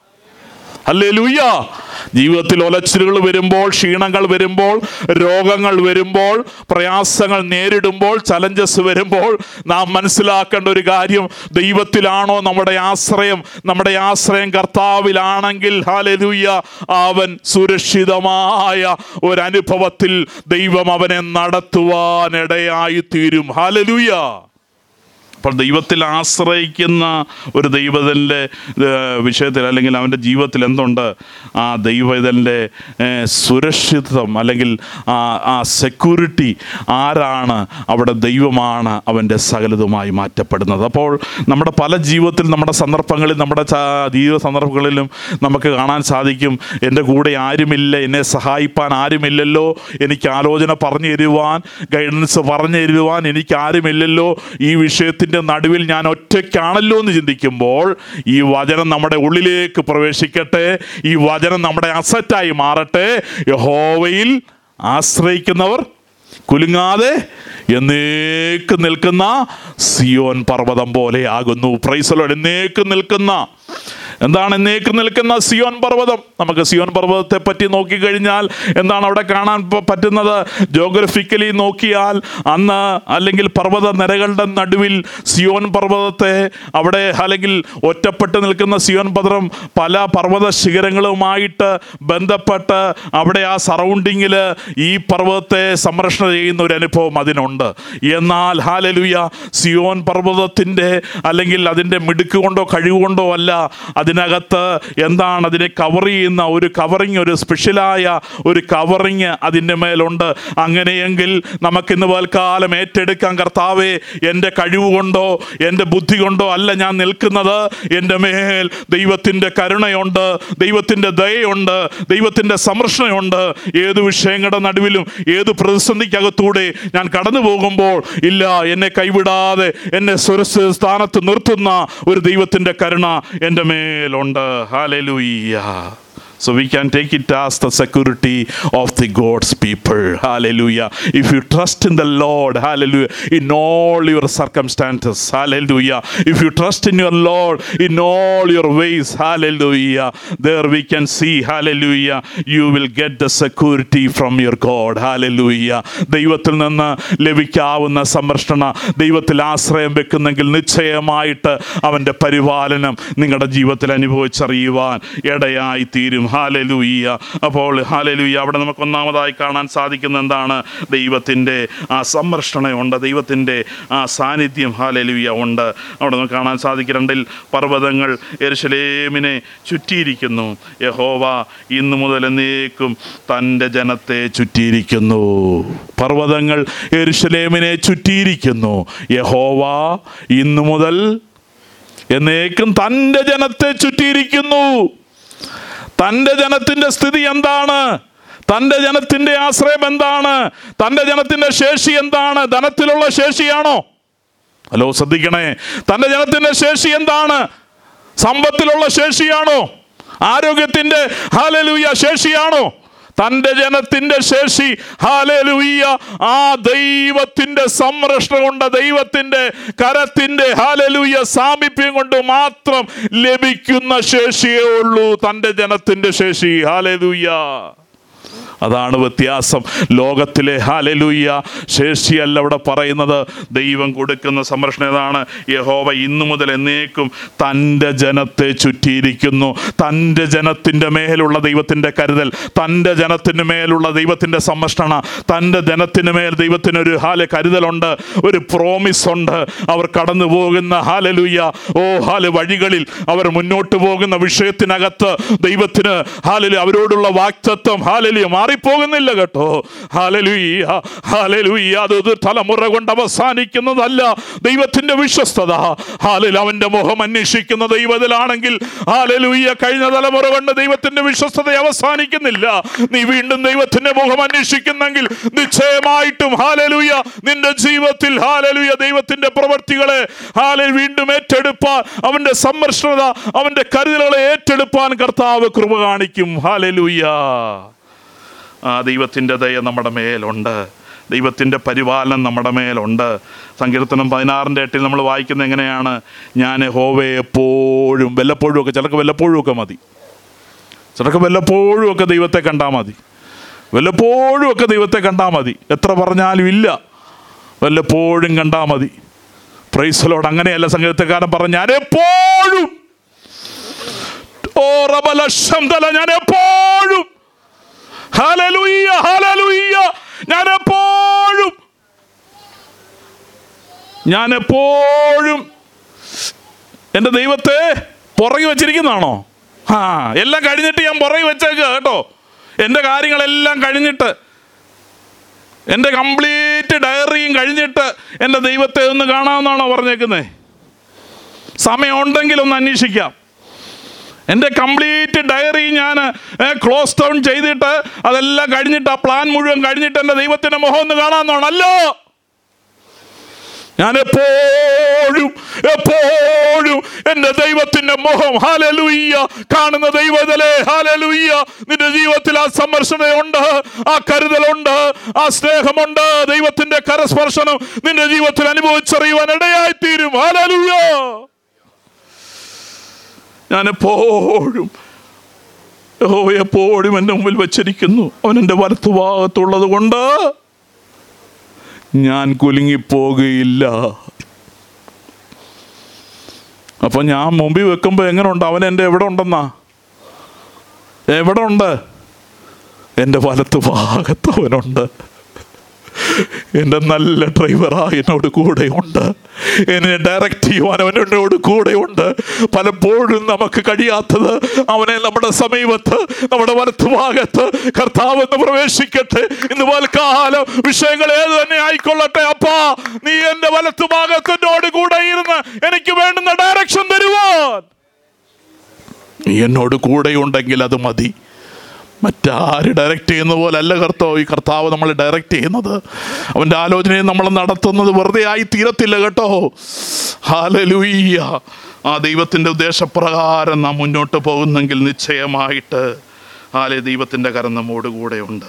അല്ലേ ലൂയ്യ ജീവിതത്തിൽ ഒലച്ചിലുകൾ വരുമ്പോൾ ക്ഷീണങ്ങൾ വരുമ്പോൾ രോഗങ്ങൾ വരുമ്പോൾ പ്രയാസങ്ങൾ നേരിടുമ്പോൾ ചലഞ്ചസ് വരുമ്പോൾ നാം മനസ്സിലാക്കേണ്ട ഒരു കാര്യം ദൈവത്തിലാണോ നമ്മുടെ ആശ്രയം നമ്മുടെ ആശ്രയം കർത്താവിലാണെങ്കിൽ ഹാലലൂയ്യ അവൻ സുരക്ഷിതമായ ഒരനുഭവത്തിൽ ദൈവം അവനെ നടത്തുവാനിടയായി തീരും ഹാലലൂയ്യ അപ്പോൾ ദൈവത്തിൽ ആശ്രയിക്കുന്ന ഒരു ദൈവത്തിൻ്റെ വിഷയത്തിൽ അല്ലെങ്കിൽ അവൻ്റെ ജീവിതത്തിൽ എന്തുണ്ട് ആ ദൈവത്തിൻ്റെ സുരക്ഷിതത്വം അല്ലെങ്കിൽ ആ ആ സെക്യൂരിറ്റി ആരാണ് അവിടെ ദൈവമാണ് അവൻ്റെ സകലതുമായി മാറ്റപ്പെടുന്നത് അപ്പോൾ നമ്മുടെ പല ജീവിതത്തിൽ നമ്മുടെ സന്ദർഭങ്ങളിൽ നമ്മുടെ ച- ജീവിത സന്ദർഭങ്ങളിലും നമുക്ക് കാണാൻ സാധിക്കും എൻ്റെ കൂടെ ആരുമില്ല എന്നെ സഹായിപ്പാൻ ആരുമില്ലല്ലോ എനിക്ക് ആലോചന പറഞ്ഞു തരുവാൻ ഗൈഡൻസ് പറഞ്ഞു തരുവാൻ എനിക്ക് ആരുമില്ലല്ലോ ഈ വിഷയത്തിൻ്റെ നടുവിൽ ഞാൻ ഒറ്റയ്ക്കാണല്ലോ എന്ന് ചിന്തിക്കുമ്പോൾ ഈ വചനം നമ്മുടെ ഉള്ളിലേക്ക് പ്രവേശിക്കട്ടെ ഈ വചനം നമ്മുടെ അസറ്റായി മാറട്ടെ യഹോവയിൽ ആശ്രയിക്കുന്നവർ കുലുങ്ങാതെ എന്നേക്ക് നിൽക്കുന്ന സിയോൻ പർവ്വതം പോലെ ആകുന്നു പ്രൈസലോ എന്നേക്ക് നിൽക്കുന്ന എന്താണ് എന്നേക്ക് നിൽക്കുന്ന സിയോൻ പർവ്വതം നമുക്ക് സിയോൻ പർവ്വതത്തെ പറ്റി നോക്കിക്കഴിഞ്ഞാൽ എന്താണ് അവിടെ കാണാൻ പ- പറ്റുന്നത് ജോഗ്രഫിക്കലി നോക്കിയാൽ അന്ന് അല്ലെങ്കിൽ പർവ്വത നിരകളുടെ നടുവിൽ സിയോൻ പർവ്വതത്തെ അവിടെ അല്ലെങ്കിൽ ഒറ്റപ്പെട്ട് നിൽക്കുന്ന സിയോൻ പർവ്വതം പല പർവ്വത ശിഖരങ്ങളുമായിട്ട് ബന്ധപ്പെട്ട് അവിടെ ആ സറൗണ്ടിങ്ങിൽ ഈ പർവ്വതത്തെ സംരക്ഷണം ചെയ്യുന്ന ഒരു അനുഭവം അതിനുണ്ട് എന്നാൽ ഹാലലുയ സിയോൻ പർവ്വതത്തിൻ്റെ അല്ലെങ്കിൽ അതിൻ്റെ മിടുക്ക് കൊണ്ടോ കഴിവുകൊണ്ടോ അല്ല അതിന് അതിനകത്ത് എന്താണ് അതിനെ കവർ ചെയ്യുന്ന ഒരു കവറിങ് ഒരു സ്പെഷ്യലായ ഒരു കവറിങ് അതിൻ്റെ മേലുണ്ട് അങ്ങനെയെങ്കിൽ നമുക്കിന്ന് പൽക്കാലം ഏറ്റെടുക്കാൻ കർത്താവേ എൻ്റെ കഴിവ് കൊണ്ടോ എൻ്റെ ബുദ്ധി കൊണ്ടോ അല്ല ഞാൻ നിൽക്കുന്നത് എൻ്റെ മേൽ ദൈവത്തിൻ്റെ കരുണയുണ്ട് ദൈവത്തിൻ്റെ ദയയുണ്ട് ദൈവത്തിൻ്റെ സംരക്ഷണയുണ്ട് ഏത് വിഷയങ്ങളുടെ നടുവിലും ഏത് പ്രതിസന്ധിക്കകത്തൂടെ ഞാൻ കടന്നു പോകുമ്പോൾ ഇല്ല എന്നെ കൈവിടാതെ എന്നെ സുരക്ഷിത സ്ഥാനത്ത് നിർത്തുന്ന ഒരു ദൈവത്തിൻ്റെ കരുണ എൻ്റെ മേലുണ്ട് hallelujah So we can take it as the security of the God's people. Hallelujah. If you trust in the Lord, hallelujah, in all your circumstances, hallelujah. If you trust in your Lord in all your ways, hallelujah, there we can see, hallelujah, you will get the security from your God, hallelujah. ദൈവത്തിൽ നിന്ന് ലഭിക്കാവുന്ന സംരക്ഷണ ദൈവത്തിൽ ആശ്രയം വെക്കുന്നെങ്കിൽ നിശ്ചയമായിട്ട് അവൻ്റെ പരിപാലനം നിങ്ങളുടെ ജീവിതത്തിൽ അനുഭവിച്ചറിയുവാൻ ഇടയായി തീരും ഹാലലൂയ്യ അപ്പോൾ ഹാലലൂയ്യ അവിടെ നമുക്ക് ഒന്നാമതായി കാണാൻ സാധിക്കുന്ന എന്താണ് ദൈവത്തിൻ്റെ ആ സംരക്ഷണയുണ്ട് ദൈവത്തിൻ്റെ ആ സാന്നിധ്യം ഹാലലൂയ്യ ഉണ്ട് അവിടെ നമുക്ക് കാണാൻ സാധിക്കുന്നുണ്ടിൽ പർവ്വതങ്ങൾ എരുശലേമിനെ ചുറ്റിയിരിക്കുന്നു യഹോവ ഇന്നു മുതൽ എന്നേക്കും തൻ്റെ ജനത്തെ ചുറ്റിയിരിക്കുന്നു പർവ്വതങ്ങൾ എരുശലേമിനെ ചുറ്റിയിരിക്കുന്നു യഹോവ ഇന്നു മുതൽ എന്നേക്കും തൻ്റെ ജനത്തെ ചുറ്റിയിരിക്കുന്നു തൻ്റെ ജനത്തിൻ്റെ സ്ഥിതി എന്താണ് തൻ്റെ ജനത്തിൻ്റെ ആശ്രയം എന്താണ് തൻ്റെ ജനത്തിൻ്റെ ശേഷി എന്താണ് ധനത്തിലുള്ള ശേഷിയാണോ ഹലോ ശ്രദ്ധിക്കണേ തൻ്റെ ജനത്തിൻ്റെ ശേഷി എന്താണ് സമ്പത്തിലുള്ള ശേഷിയാണോ ആരോഗ്യത്തിൻ്റെ ഹാലലൂയ ശേഷിയാണോ തൻ്റെ ജനത്തിൻ്റെ ശേഷി ഹാലലൂയ്യ ആ ദൈവത്തിൻ്റെ സംരക്ഷണം കൊണ്ട് ദൈവത്തിൻ്റെ കരത്തിൻ്റെ ഹാലലൂയ സാമീപ്യം കൊണ്ട് മാത്രം ലഭിക്കുന്ന ശേഷിയേ ഉള്ളൂ തൻ്റെ ജനത്തിൻ്റെ ശേഷി ഹാലലൂയ്യ അതാണ് വ്യത്യാസം ലോകത്തിലെ ഹാലലൂയ്യ ശേഷിയല്ല ഇവിടെ പറയുന്നത് ദൈവം കൊടുക്കുന്ന സംരക്ഷണം ഏതാണ് യഹോവ ഇന്നു മുതൽ എന്നേക്കും തൻ്റെ ജനത്തെ ചുറ്റിയിരിക്കുന്നു തൻ്റെ ജനത്തിൻ്റെ മേലുള്ള ദൈവത്തിൻ്റെ കരുതൽ തൻ്റെ ജനത്തിന് മേലുള്ള ദൈവത്തിൻ്റെ സംരക്ഷണ തൻ്റെ ജനത്തിന് മേൽ ദൈവത്തിനൊരു ഹാല കരുതലുണ്ട് ഒരു പ്രോമിസ് ഉണ്ട് അവർ കടന്നു പോകുന്ന ഹാലലൂയ്യ ഓ ഹാല് വഴികളിൽ അവർ മുന്നോട്ട് പോകുന്ന വിഷയത്തിനകത്ത് ദൈവത്തിന് ഹാലലു അവരോടുള്ള വാക്തത്വം ഹാലലിയ മാറിപ്പോകുന്നില്ല കേട്ടോ ഹാലലുയ്യ ഹാലലുയ്യ അത് ഒരു തലമുറ കൊണ്ട് അവസാനിക്കുന്നതല്ല ദൈവത്തിന്റെ വിശ്വസ്തത ഹാലൽ അവന്റെ മുഖം അന്വേഷിക്കുന്ന ദൈവത്തിലാണെങ്കിൽ ഹാലലുയ്യ കഴിഞ്ഞ തലമുറ കൊണ്ട് ദൈവത്തിന്റെ വിശ്വസ്തത അവസാനിക്കുന്നില്ല നീ വീണ്ടും ദൈവത്തിന്റെ മുഖം അന്വേഷിക്കുന്നെങ്കിൽ നിശ്ചയമായിട്ടും ഹാലലുയ്യ നിന്റെ ജീവിതത്തിൽ ഹാലലുയ്യ ദൈവത്തിന്റെ പ്രവർത്തികളെ ഹാലൽ വീണ്ടും ഏറ്റെടുപ്പാൻ അവന്റെ സംരക്ഷണത അവന്റെ കരുതലുകളെ ഏറ്റെടുപ്പാൻ കർത്താവ് കൃപ കാണിക്കും ഹാലലുയ്യ ആ ദൈവത്തിൻ്റെ ദയ നമ്മുടെ മേലുണ്ട് ദൈവത്തിൻ്റെ പരിപാലനം നമ്മുടെ മേലുണ്ട് സങ്കീർത്തനം പതിനാറിൻ്റെ എട്ടിൽ നമ്മൾ വായിക്കുന്നത് എങ്ങനെയാണ് ഞാൻ ഹോവയെ എപ്പോഴും വല്ലപ്പോഴും ഒക്കെ ചിലർക്ക് വല്ലപ്പോഴും ഒക്കെ മതി ചിലർക്ക് വല്ലപ്പോഴും ഒക്കെ ദൈവത്തെ കണ്ടാൽ മതി വല്ലപ്പോഴും ഒക്കെ ദൈവത്തെ കണ്ടാൽ മതി എത്ര പറഞ്ഞാലും ഇല്ല വല്ലപ്പോഴും കണ്ടാൽ മതി പ്രൈസലോട് അങ്ങനെയല്ല സംഗീതക്കാരൻ പറഞ്ഞ ഞാൻ എപ്പോഴും ഓ റബലക്ഷം തല ഞാൻ എപ്പോഴും ഹല്ലേലൂയ ഹല്ലേലൂയ ഞാൻ എപ്പോഴും ഞാൻ എപ്പോഴും എൻ്റെ ദൈവത്തെ പുറകെ വെച്ചിരിക്കുന്നതാണോ ആ എല്ലാം കഴിഞ്ഞിട്ട് ഞാൻ പുറകെ വെച്ചേക്കുക കേട്ടോ എൻ്റെ കാര്യങ്ങളെല്ലാം കഴിഞ്ഞിട്ട് എൻ്റെ കംപ്ലീറ്റ് ഡയറിയും കഴിഞ്ഞിട്ട് എൻ്റെ ദൈവത്തെ ഒന്ന് കാണാമെന്നാണോ പറഞ്ഞേക്കുന്നത് സമയമുണ്ടെങ്കിൽ ഒന്ന് അന്വേഷിക്കാം എൻ്റെ കംപ്ലീറ്റ് ഡയറി ഞാൻ ക്ലോസ് ഡൗൺ ചെയ്തിട്ട് അതെല്ലാം കഴിഞ്ഞിട്ട് ആ പ്ലാൻ മുഴുവൻ കഴിഞ്ഞിട്ട് എൻ്റെ ദൈവത്തിൻ്റെ മുഖം ഒന്ന് കാണാമെന്നാണല്ലോ ഞാൻ എപ്പോഴും എപ്പോഴും എൻ്റെ ദൈവത്തിൻ്റെ മുഖം ഹാലലുയ്യ കാണുന്ന ദൈവതലേ ഹാലലുയ്യ നിന്റെ ജീവിതത്തിൽ ആ സംരക്ഷണയുണ്ട് ആ കരുതലുണ്ട് ആ സ്നേഹമുണ്ട് ദൈവത്തിൻ്റെ കരസ്പർശനം നിന്റെ ജീവിതത്തിൽ അനുഭവിച്ചറിയുവാൻ ഇടയായി തീരും ഹാലലുയ്യ ഞാൻ എപ്പോഴും യഹോവ എപ്പോഴും എൻ്റെ മുമ്പിൽ വച്ചിരിക്കുന്നു അവൻ എൻ്റെ വലത്തുഭാഗത്തുള്ളത് കൊണ്ട് ഞാൻ കുലുങ്ങിപ്പോകുകയില്ല അപ്പൊ ഞാൻ മുമ്പിൽ വെക്കുമ്പോൾ എങ്ങനെ ഉണ്ട് അവൻ എൻ്റെ എവിടെ ഉണ്ടെന്നാ എവിടെ ഉണ്ട് എൻ്റെ വലത്ത് ഭാഗത്ത് അവനുണ്ട് എൻ്റെ നല്ല ഡ്രൈവറാ എന്നോട് കൂടെയുണ്ട് എന്നെ ഡയറക്റ്റ് ചെയ്യുവാൻ അവൻ എന്നോട് കൂടെയുണ്ട് പലപ്പോഴും നമുക്ക് കഴിയാത്തത് അവനെ നമ്മുടെ സമീപത്ത് നമ്മുടെ വലത്തുഭാഗത്ത് കർത്താവ് എന്ന് പ്രവേശിക്കട്ടെ ഇന്ന് പൽക്കാലം വിഷയങ്ങൾ ഏത് തന്നെ ആയിക്കൊള്ളട്ടെ അപ്പാ നീ എൻ്റെ വലത്തുഭാഗത്ത് എന്നോട് കൂടെ ഇരുന്ന് എനിക്ക് വേണ്ടുന്ന ഡയറക്ഷൻ തരുവാൻ നീ എന്നോട് കൂടെയുണ്ടെങ്കിൽ അത് മതി മറ്റാര് ഡയറക്റ്റ് ചെയ്യുന്ന പോലെ അല്ല കർത്താവ് ഈ കർത്താവ് നമ്മൾ ഡയറക്റ്റ് ചെയ്യുന്നത് അവൻ്റെ ആലോചനയെ നമ്മൾ നടത്തുന്നത് വെറുതെ ആയി തീരത്തില്ല കേട്ടോ ഹാലലൂയ്യ ആ ദൈവത്തിൻ്റെ ഉദ്ദേശപ്രകാരം നാം മുന്നോട്ട് പോകുന്നെങ്കിൽ നിശ്ചയമായിട്ട് ഹാലെ ദൈവത്തിൻ്റെ കരം നമ്മോട് കൂടെയുണ്ട്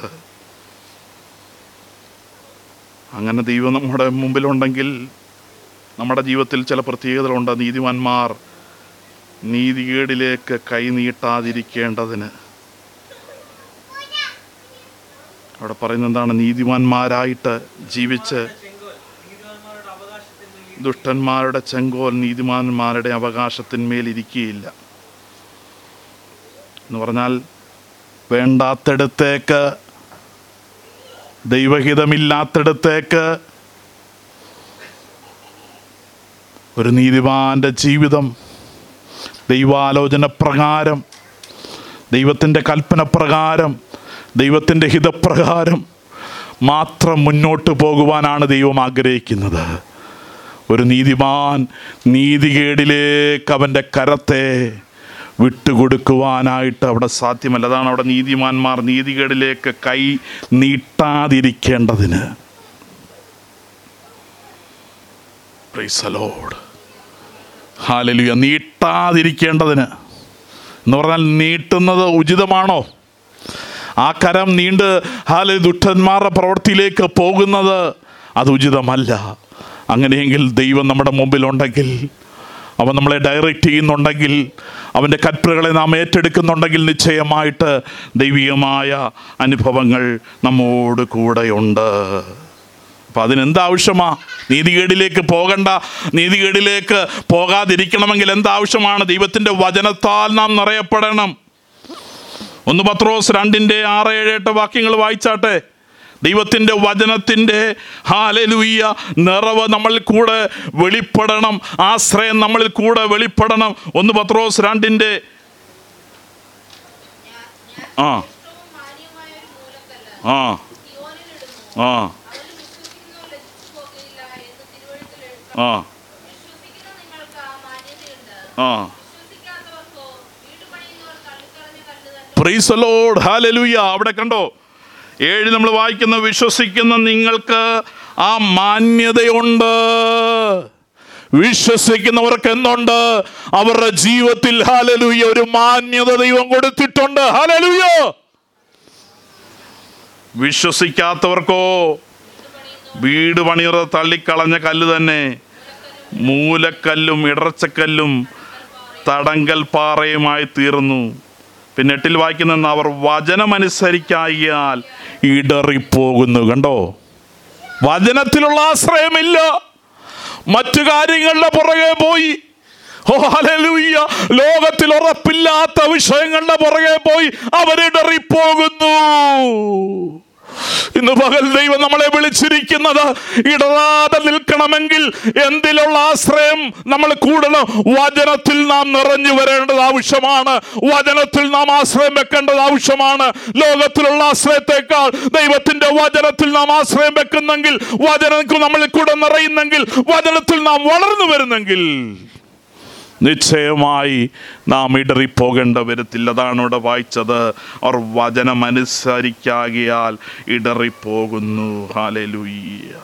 അങ്ങനെ ദൈവം നമ്മുടെ മുമ്പിലുണ്ടെങ്കിൽ നമ്മുടെ ജീവിതത്തിൽ ചില പ്രത്യേകതകളുണ്ട് നീതിമാന്മാർ നീതികേടിലേക്ക് കൈ നീട്ടാതിരിക്കേണ്ടതിന് അവിടെ പറയുന്നത് എന്താണ് നീതിമാന്മാരായിട്ട് ജീവിച്ച് ദുഷ്ടന്മാരുടെ ചെങ്കോൽ നീതിമാന്മാരുടെ അവകാശത്തിന്മേൽ ഇരിക്കുകയില്ല എന്ന് പറഞ്ഞാൽ വേണ്ടാത്തിടത്തേക്ക് ദൈവഹിതമില്ലാത്തിടത്തേക്ക് ഒരു നീതിമാന്റെ ജീവിതം ദൈവാലോചന പ്രകാരം ദൈവത്തിൻ്റെ കൽപ്പന പ്രകാരം ദൈവത്തിൻ്റെ ഹിതപ്രകാരം മാത്രം മുന്നോട്ട് പോകുവാനാണ് ദൈവം ആഗ്രഹിക്കുന്നത് ഒരു നീതിമാൻ നീതികേടിലേക്ക് അവൻ്റെ കരത്തെ വിട്ടുകൊടുക്കുവാനായിട്ട് അവിടെ സാധ്യമല്ല അതാണ് അവിടെ നീതിമാന്മാർ നീതികേടിലേക്ക് കൈ നീട്ടാതിരിക്കേണ്ടതിന് പ്രൈസലോഡ് ഹാലലുയ നീട്ടാതിരിക്കേണ്ടതിന് എന്ന് പറഞ്ഞാൽ നീട്ടുന്നത് ഉചിതമാണോ ആ കരം നീണ്ട് ഹാല ദുഷ്ടന്മാരുടെ പ്രവൃത്തിയിലേക്ക് പോകുന്നത് അത് ഉചിതമല്ല അങ്ങനെയെങ്കിൽ ദൈവം നമ്മുടെ മുമ്പിലുണ്ടെങ്കിൽ അവൻ നമ്മളെ ഡയറക്റ്റ് ചെയ്യുന്നുണ്ടെങ്കിൽ അവൻ്റെ കൽപ്പനകളെ നാം ഏറ്റെടുക്കുന്നുണ്ടെങ്കിൽ നിശ്ചയമായിട്ട് ദൈവികമായ അനുഭവങ്ങൾ നമ്മോട് കൂടെയുണ്ട് അപ്പം അതിനെന്താവശ്യമാ നീതികേടിലേക്ക് പോകണ്ട നീതികേടിലേക്ക് പോകാതിരിക്കണമെങ്കിൽ എന്താവശ്യമാണ് ദൈവത്തിൻ്റെ വചനത്താൽ നാം നിറയപ്പെടണം ഒന്ന് പത്രോസ് രണ്ടിൻ്റെ ആറ് ഏഴ് എട്ട് വാക്യങ്ങൾ വായിച്ചാട്ടെ ദൈവത്തിൻ്റെ വചനത്തിൻ്റെ ഹാലലുയ്യ നിറവ് നമ്മളിൽ കൂടെ വെളിപ്പെടണം ആശ്രയം നമ്മളിൽ കൂടെ വെളിപ്പെടണം ഒന്ന് പത്രോസ് രണ്ടിൻ്റെ ആ ഇഷ്ടവും മാന്യവുമായ ഒരു മൂലക്കല്ല് ആ സിയോനിലിടുന്നു. ആ അവന് വിശ്വസിക്കുന്നവർ ലജ്ജിച്ചു പോകയില്ല എന്ന് തിരുവഴുത്തിൽ എഴുതണം. ആ വിശ്വസിക്കുന്ന നിങ്ങൾക്ക് ആ മാന്യതയുണ്ട് ആ വിശ്വസിക്കാത്തവർക്കോ വീട് പണിയുന്നവർ തള്ളിക്കളഞ്ഞ കല്ല് തന്നെ പ്രൈസ് ലോഡ് ഹാലലുയ്യ അവിടെ കണ്ടോ ഏഴ് നമ്മൾ വായിക്കുന്ന വിശ്വസിക്കുന്ന നിങ്ങൾക്ക് ആ മാന്യതയുണ്ട് വിശ്വസിക്കുന്നവർക്ക് എന്തുണ്ട് അവരുടെ ജീവിതത്തിൽ ഹാലലുയ്യ ഒരു മാന്യത ദൈവം കൊടുത്തിട്ടുണ്ട് ഹാലലുയ്യ വിശ്വസിക്കാത്തവർക്കോ വീട് പണിയറ തള്ളിക്കളഞ്ഞ കല്ല് തന്നെ മൂലക്കല്ലും ഇടർച്ചക്കല്ലും തടങ്കൽ പാറയുമായി തീർന്നു പിന്നെ എട്ടിൽ വായിക്കുന്ന അവർ വചനമനുസരിക്കായാൽ ഇടറിപ്പോകുന്നു കണ്ടോ വചനത്തിലുള്ള ആശ്രയമില്ല മറ്റു കാര്യങ്ങളുടെ പുറകെ പോയി ഓ ഹല്ലേലൂയ ലോകത്തിൽ ഉറപ്പില്ലാത്ത വിഷയങ്ങളുടെ പുറകെ പോയി അവരിടറിപ്പോകുന്നു ഇന്ന് പകൽ ദൈവം നമ്മളെ വിളിച്ചിരിക്കുന്നത് ഇടറാതെ നിൽക്കണമെങ്കിൽ എന്തിലുള്ള ആശ്രയം നമ്മൾ കൂടണം വചനത്തിൽ നാം നിറഞ്ഞു വരേണ്ടത് ആവശ്യമാണ് വചനത്തിൽ നാം ആശ്രയം വെക്കേണ്ടത് ആവശ്യമാണ് ലോകത്തിലുള്ള ആശ്രയത്തെക്കാൾ ദൈവത്തിന്റെ വചനത്തിൽ നാം ആശ്രയം വെക്കുന്നെങ്കിൽ വചനം നമ്മളിൽ കൂടെ നിറയുന്നെങ്കിൽ വചനത്തിൽ നാം വളർന്നു വരുന്നെങ്കിൽ നിശ്ചയമായി നാം ഇടറിപ്പോകേണ്ട വരത്തില്ല അതാണ് ഇവിടെ വായിച്ചത് അവർ വചനമനുസരിക്കാകിയാൽ ഇടറിപ്പോകുന്നു ഹാലലുയ്യ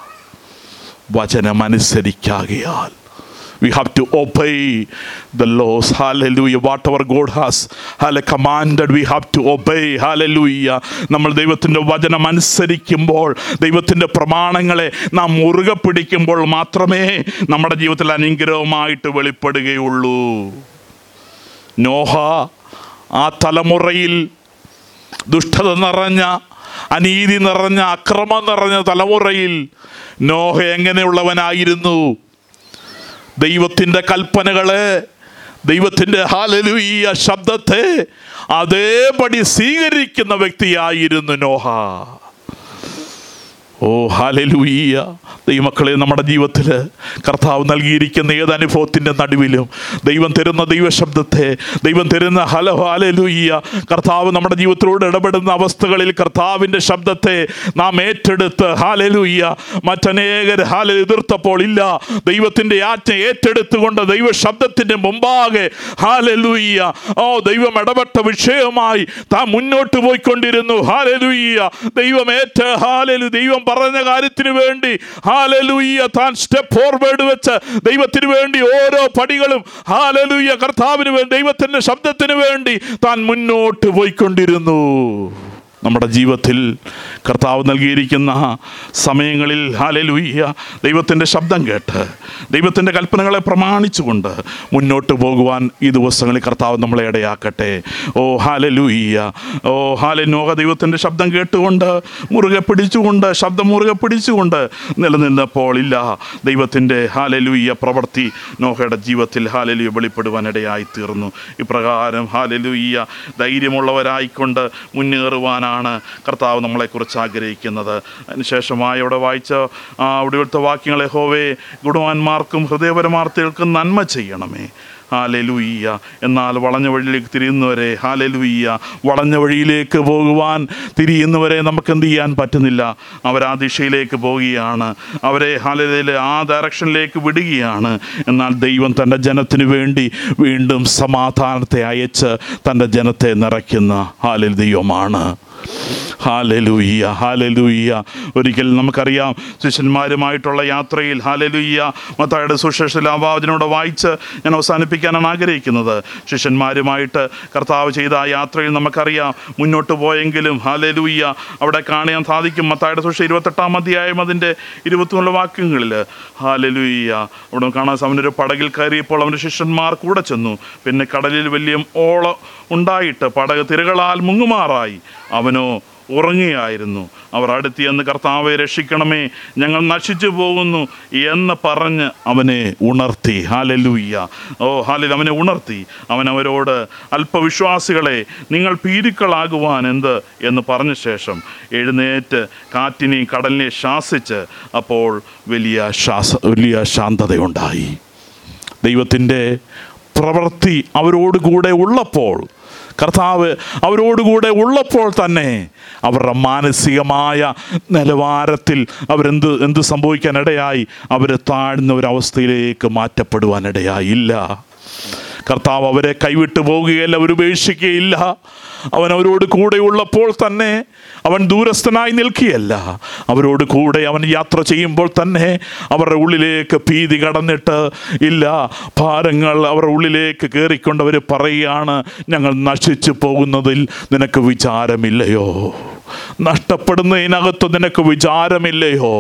വചനമനുസരിക്കാകിയാൽ We have to obey the laws. Hallelujah. Whatever God has hallelujah, commanded, we have to obey. Hallelujah. നമ്മൾ ദൈവത്തിൻ്റെ വചനം അനുസരിക്കുമ്പോൾ ദൈവത്തിൻ്റെ പ്രമാണങ്ങളെ നാം മുറുകെ പിടിക്കുമ്പോൾ മാത്രമേ നമ്മുടെ ജീവിതത്തിൽ അനുഗ്രഹമായിട്ട് വെളിപ്പെടുകയുള്ളൂ നോഹ ആ തലമുറയിൽ ദുഷ്ടത നിറഞ്ഞ അനീതി നിറഞ്ഞ അക്രമം നിറഞ്ഞ തലമുറയിൽ നോഹ എങ്ങനെയുള്ളവനായിരുന്നു ദൈവത്തിൻ്റെ കൽപ്പനകളെ ദൈവത്തിൻ്റെ ഹാലലുയ ശബ്ദത്തെ അതേപടി സ്വീകരിക്കുന്ന വ്യക്തിയായിരുന്നു നോഹ ഓ ഹാലലൂയ്യ ദൈവമക്കളെ നമ്മുടെ ജീവിതത്തിൽ കർത്താവ് നൽകിയിരിക്കുന്ന ഏത് അനുഭവത്തിൻ്റെ നടുവിലും ദൈവം തരുന്ന ദൈവശബ്ദത്തെ ദൈവം തരുന്ന ഹല ഹാലലൂയ്യ കർത്താവ് നമ്മുടെ ജീവിതത്തിലൂടെ ഇടപെടുന്ന അവസ്ഥകളിൽ കർത്താവിൻ്റെ ശബ്ദത്തെ നാം ഏറ്റെടുത്ത് ഹാലലൂയ്യ മറ്റനേകർ ഹാല എതിർത്തപ്പോൾ ഇല്ല ദൈവത്തിൻ്റെ ആജ്ഞ ഏറ്റെടുത്തുകൊണ്ട് ദൈവശബ്ദത്തിൻ്റെ മുമ്പാകെ ഹാലലൂയ്യ ഓ ദൈവം ഇടപെട്ട വിഷയമായി താൻ മുന്നോട്ട് പോയിക്കൊണ്ടിരുന്നു ഹാലലൂയ്യ ദൈവം ഏറ്റ ഹാലലു ദൈവം പറഞ്ഞ കാര്യത്തിന് വേണ്ടി ഹാലലൂയ്യ താൻ സ്റ്റെപ്പ് ഫോർവേഡ് വെച്ച് ദൈവത്തിന് വേണ്ടി ഓരോ പടികളും ഹാലലൂയ്യ കർത്താവിന് വേണ്ടി ദൈവത്തിൻ്റെ ശബ്ദത്തിന് വേണ്ടി താൻ മുന്നോട്ട് പോയിക്കൊണ്ടിരുന്നു നമ്മുടെ ജീവിതത്തിൽ കർത്താവ് നൽകിയിരിക്കുന്ന സമയങ്ങളിൽ ഹാലലൂയ്യ ദൈവത്തിൻ്റെ ശബ്ദം കേട്ട് ദൈവത്തിൻ്റെ കൽപ്പനകളെ പ്രമാണിച്ചുകൊണ്ട് മുന്നോട്ട് പോകുവാൻ ഈ ദിവസങ്ങളിൽ കർത്താവ് നമ്മളെ ഇടയാക്കട്ടെ ഓ ഹാലലൂയ്യ ഓ ഹാല നോക ദൈവത്തിൻ്റെ ശബ്ദം കേട്ടുകൊണ്ട് മുറുകെ പിടിച്ചുകൊണ്ട് ശബ്ദം മുറുകെ പിടിച്ചുകൊണ്ട് നിലനിന്നപ്പോൾ ഇല്ല ദൈവത്തിൻ്റെ ഹാലലൂയ്യ പ്രവൃത്തി നോഹയുടെ ജീവിതത്തിൽ ഹാലലൂയ വെളിപ്പെടുവാനിടയായി തീർന്നു ഇപ്രകാരം ഹാലലൂയ്യ ധൈര്യമുള്ളവരായിക്കൊണ്ട് മുന്നേറുവാനാണ് കർത്താവ് നമ്മളെക്കുറിച്ച് ആഗ്രഹിക്കുന്നത് അതിനുശേഷമായി അവിടെ വായിച്ച ആ അവിടുത്തെ വാക്യങ്ങളെ ഹോവേ ഗുണവാന്മാർക്കും ഹൃദയപരമാർത്ഥികൾക്കും നന്മ ചെയ്യണമേ ഹാലലൂയ്യ എന്നാൽ വളഞ്ഞ വഴിയിലേക്ക് തിരിയുന്നവരെ ഹാലലൂയ്യ വളഞ്ഞ വഴിയിലേക്ക് പോകുവാൻ തിരിയുന്നവരെ നമുക്ക് എന്ത് ചെയ്യാൻ പറ്റുന്നില്ല അവർ ആ ദിശയിലേക്ക് പോവുകയാണ് അവരെ ഹാലലയിൽ ആ ഡയറക്ഷനിലേക്ക് വിടുകയാണ് എന്നാൽ ദൈവം തൻ്റെ ജനത്തിന് വേണ്ടി വീണ്ടും സമാധാനത്തെ അയച്ച് തൻ്റെ ജനത്തെ നിറയ്ക്കുന്ന ഹാലൽ ദൈവമാണ് ഹാലലൂയ്യ ഹാലലൂയ്യ ഒരിക്കൽ നമുക്കറിയാം ശിഷ്യന്മാരുമായിട്ടുള്ള യാത്രയിൽ ഹാലലൂയ്യ മത്തായുടെ സുശേഷലാഭാവതിനോട് വായിച്ച് ഞാൻ അവസാനിപ്പിക്കാനാണ് ആഗ്രഹിക്കുന്നത് ശിഷ്യന്മാരുമായിട്ട് കർത്താവ് ചെയ്ത ആ യാത്രയിൽ നമുക്കറിയാം മുന്നോട്ട് പോയെങ്കിലും ഹാലലൂയ്യ അവിടെ കാണാൻ സാധിക്കും മത്തായുടെ സുഷ ഇരുപത്തെട്ടാം അധ്യായം അതിൻ്റെ ഇരുപത്തിമൂന്ന് വാക്യങ്ങളിൽ ഹാലലൂയ്യ അവിടെ കാണാൻ അവനൊരു പടകിൽ കയറിയപ്പോൾ അവൻ്റെ ശിഷ്യന്മാർ കൂടെ ചെന്നു പിന്നെ കടലിൽ വലിയ ഓളം ഉണ്ടായിട്ട് പടക് തിരകളാൽ മുങ്ങുമാറായി അവനോ ഉറങ്ങിയായിരുന്നു അവർ അടുത്ത് എന്ന് കർത്താവെ രക്ഷിക്കണമേ ഞങ്ങൾ നശിച്ചു പോകുന്നു എന്ന് പറഞ്ഞ് അവനെ ഉണർത്തി ഹാലലൂയ്യ ഓ ഹാലിൽ അവനെ ഉണർത്തി അവൻ അവരോട് അല്പവിശ്വാസികളെ നിങ്ങൾ പീരുക്കളാകുവാൻ എന്ത് എന്ന് പറഞ്ഞ ശേഷം എഴുന്നേറ്റ് കാറ്റിനെയും കടലിനെ ശാസിച്ച് അപ്പോൾ വലിയ ശ്വാസ വലിയ ശാന്തതയുണ്ടായി ദൈവത്തിൻ്റെ പ്രവൃത്തി അവരോടുകൂടെ ഉള്ളപ്പോൾ കർത്താവ് അവരോടുകൂടെ ഉള്ളപ്പോൾ തന്നെ അവരുടെ മാനസികമായ നിലവാരത്തിൽ അവരെന്ത് എന്ത് സംഭവിക്കാനിടയായി അവർ താഴ്ന്ന ഒരവസ്ഥയിലേക്ക് മാറ്റപ്പെടുവാനിടയായി ഇല്ല കർത്താവ് അവരെ കൈവിട്ടു പോവുകയല്ല അവർ ഉപേക്ഷിക്കുകയില്ല അവൻ അവരോട് കൂടെ ഉള്ളപ്പോൾ തന്നെ അവൻ ദൂരസ്ഥനായി നിൽക്കുകയല്ല അവരോട് കൂടെ അവൻ യാത്ര ചെയ്യുമ്പോൾ തന്നെ അവരുടെ ഉള്ളിലേക്ക് ഭീതി കടന്നിട്ട് ഇല്ല ഭാരങ്ങൾ അവരുടെ ഉള്ളിലേക്ക് കയറിക്കൊണ്ട് അവർ പറയുകയാണ് ഞങ്ങൾ നശിച്ചു പോകുന്നതിൽ നിനക്ക് വിചാരമില്ലയോ നഷ്ടപ്പെടുന്നതിനകത്ത് നിനക്ക് വിചാരമില്ലയോ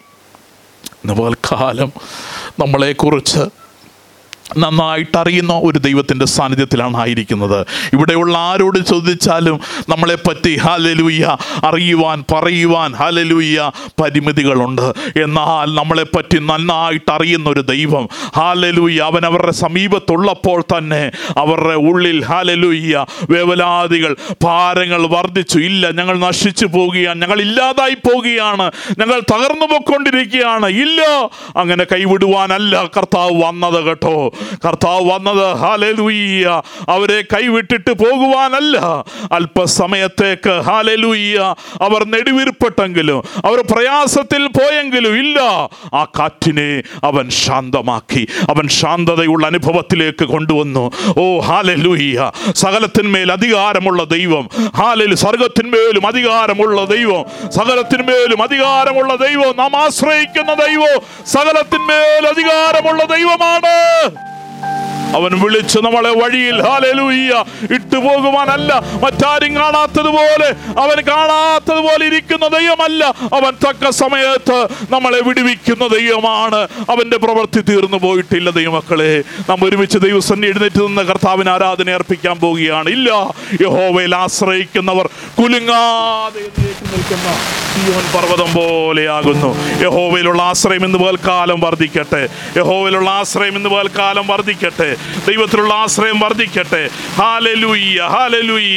ഇന്ന് കാലം നമ്മളെക്കുറിച്ച് നന്നായിട്ട് അറിയുന്ന ഒരു ദൈവത്തിൻ്റെ സാന്നിധ്യത്തിലാണ് ആയിരിക്കുന്നത് ഇവിടെയുള്ള ആരോട് ചോദിച്ചാലും നമ്മളെപ്പറ്റി ഹാലലൂയ്യ അറിയുവാൻ പറയുവാൻ ഹാലലൂയ്യ പരിമിതികളുണ്ട് എന്നാൽ നമ്മളെപ്പറ്റി നന്നായിട്ട് അറിയുന്ന ഒരു ദൈവം ഹാലലൂയ്യ അവൻ അവരുടെ സമീപത്തുള്ളപ്പോൾ തന്നെ അവരുടെ ഉള്ളിൽ ഹാലലൂയ്യ വേവലാതികൾ ഭാരങ്ങൾ വർദ്ധിച്ചു ഇല്ല ഞങ്ങൾ നശിച്ചു പോവുകയാണ് ഞങ്ങൾ ഇല്ലാതായി പോവുകയാണ് ഞങ്ങൾ തകർന്നു പോയിക്കൊണ്ടിരിക്കുകയാണ് ഇല്ല അങ്ങനെ കൈവിടുവാനല്ല കർത്താവ് വന്നത് കേട്ടോ കർത്താവ് വന്നത് ഹാലലൂയ്യ അവരെ കൈവിട്ടിട്ട് പോകുവാനല്ല അല്പസമയത്തേക്ക് ഹാലലൂയ്യ അവർ നെടുവീർപ്പെട്ടെങ്കിലും അവർ പ്രയാസത്തിൽ പോയെങ്കിലും ഇല്ല ആ കാറ്റിനെ അവൻ ശാന്തമാക്കി അവൻ ശാന്തതയുള്ള അനുഭവത്തിലേക്ക് കൊണ്ടുവന്നു ഓ ഹാലലൂയ്യ സകലത്തിന്മേൽ അധികാരമുള്ള ദൈവം ഹാലലു സർഗത്തിന്മേലും അധികാരമുള്ള ദൈവം സകലത്തിന്മേലും അധികാരമുള്ള ദൈവം നാം ആശ്രയിക്കുന്ന ദൈവം സകലത്തിന്മേൽ അധികാരമുള്ള ദൈവമാണ് അവൻ വിളിച്ച് നമ്മളെ വഴിയിൽ ഹാലലൂയ്യ ഇട്ടുപോകുവാനല്ല മറ്റാരും കാണാത്തതുപോലെ അവൻ കാണാത്തതുപോലെ ഇരിക്കുന്ന ദൈവമല്ല അവൻ തക്ക സമയത്ത് നമ്മളെ വിടുവിക്കുന്ന ദൈവമാണ് അവന്റെ പ്രവൃത്തി തീർന്നു പോയിട്ടില്ല ദൈവമക്കളെ നാം ഒരുമിച്ച് ദൈവസന്നി എഴുന്നേറ്റ് നിന്ന് കർത്താവിന് ആരാധന അർപ്പിക്കാൻ പോവുകയാണ് ഇല്ല യഹോവയിൽ ആശ്രയിക്കുന്നവർ കുലുങ്ങാതെ എഴുന്നേറ്റ് നിൽക്കുന്ന സിയോൻ പർവ്വതം പോലെയാകുന്നു യഹോവയിലുള്ള ആശ്രയം ഇന്ന് പോൽക്കാലം വർദ്ധിക്കട്ടെ യഹോവയിലുള്ള ആശ്രയം ഇന്ന് പോൽക്കാലം വർദ്ധിക്കട്ടെ ദൈവത്തിലുള്ള ആശ്രയം വർദ്ധിക്കട്ടെ hallelujah hallelujah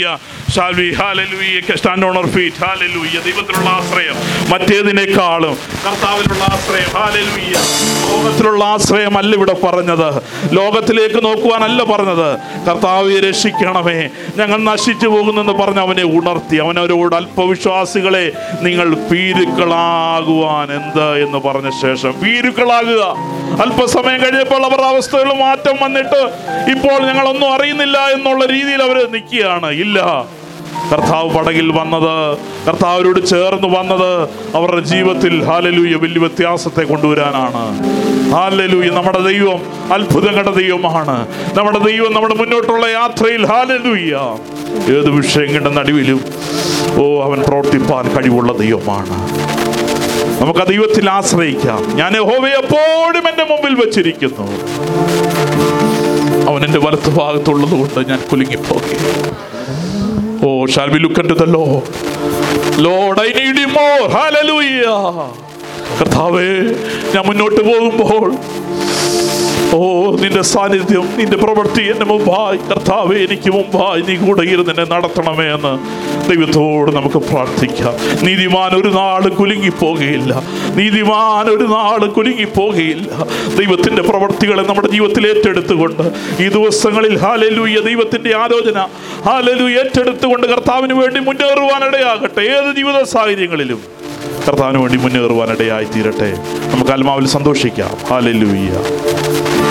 Shall we, hallelujah, stand on our feet, hallelujah. ദൈവത്തിലുള്ള ആശ്രയം മറ്റേതിനേക്കാളും കർത്താവിലുള്ള ആശ്രയം hallelujah. ലോകത്തിലുള്ള ആശ്രയം അല്ല ഇവിടെ പറഞ്ഞത് ലോകത്തിലേക്ക് നോക്കുവാനല്ല പറഞ്ഞത് കർത്താവെ രക്ഷിക്കണമേ ഞങ്ങൾ നശിച്ചു പോകുന്നെന്ന് പറഞ്ഞ് അവനെ ഉണർത്തി അവനവരോട് അല്പവിശ്വാസികളെ നിങ്ങൾ പീരുക്കളാകുവാൻ എന്ത് എന്ന് പറഞ്ഞ ശേഷം പീരുക്കളാകുക അല്പസമയം കഴിഞ്ഞപ്പോൾ അവരുടെ അവസ്ഥയിൽ മാറ്റം വന്നിട്ട് ഇപ്പോൾ ഞങ്ങളൊന്നും അറിയുന്നില്ല എന്നുള്ള രീതിയിൽ അവർ നിൽക്കുകയാണ് ഇല്ല കർത്താവ് പടകിൽ വന്നത് കർത്താവിനോട് ചേർന്ന് വന്നത് അവരുടെ ജീവിതത്തിൽ ഹാലലൂയ വലിയ വ്യത്യാസത്തെ കൊണ്ടുവരാനാണ് ഹാലലൂയ നമ്മുടെ ദൈവം അത്ഭുതങ്ങളുടെ ദൈവമാണ് നമ്മുടെ ദൈവം നമ്മുടെ മുന്നോട്ടുള്ള യാത്രയിൽ ഹാലലൂയ ഏത് വിഷയങ്ങളുടെ നടുവിലും ഓ അവൻ പ്രവർത്തിപ്പാൻ കഴിവുള്ള ദൈവമാണ് നമുക്ക് ആ ദൈവത്തിൽ ആശ്രയിക്കാം ഞാൻ യഹോവയെ എപ്പോഴും എൻ്റെ മുമ്പിൽ വെച്ചിരിക്കുന്നു അവൻ എൻ്റെ വലത്ത് ഭാഗത്തുള്ളത് കൊണ്ട് ഞാൻ കുലുങ്ങിപ്പോകെ oh shall be look the lo Lord I need you more hallelujah കർത്താവേ ഞാൻ മുന്നോട്ട് പോകുമ്പോൾ ഓ നിന്റെ സാന്നിധ്യം നിന്റെ പ്രവൃത്തി എന്റെ മുമ്പായി കർത്താവെ എനിക്ക് മുമ്പായി നീ കൂടെ ഇരുന്ന് എന്നെ നടത്തണമേ എന്ന് ദൈവത്തോട് നമുക്ക് പ്രാർത്ഥിക്കാം നീതിമാൻ ഒരു നാളും കുലുങ്ങിപ്പോകുകയില്ല നീതിമാൻ ഒരു നാളും കുലുങ്ങിപ്പോകുകയില്ല ദൈവത്തിന്റെ പ്രവൃത്തികളെ നമ്മുടെ ജീവിതത്തിൽ ഏറ്റെടുത്തുകൊണ്ട് ഈ ദിവസങ്ങളിൽ ഹാലലൂയ ദൈവത്തിന്റെ ആലോചന ഹാലലു ഏറ്റെടുത്തുകൊണ്ട് കർത്താവിന് വേണ്ടി മുന്നേറുവാനിടയാകട്ടെ ഏത് ജീവിത സാഹചര്യങ്ങളിലും കർത്താവിന് വേണ്ടി മുന്നേറുവാനിടയായി തീരട്ടെ നമുക്ക് ആത്മാവിൽ സന്തോഷിക്കാം ഹാലലൂയ്യ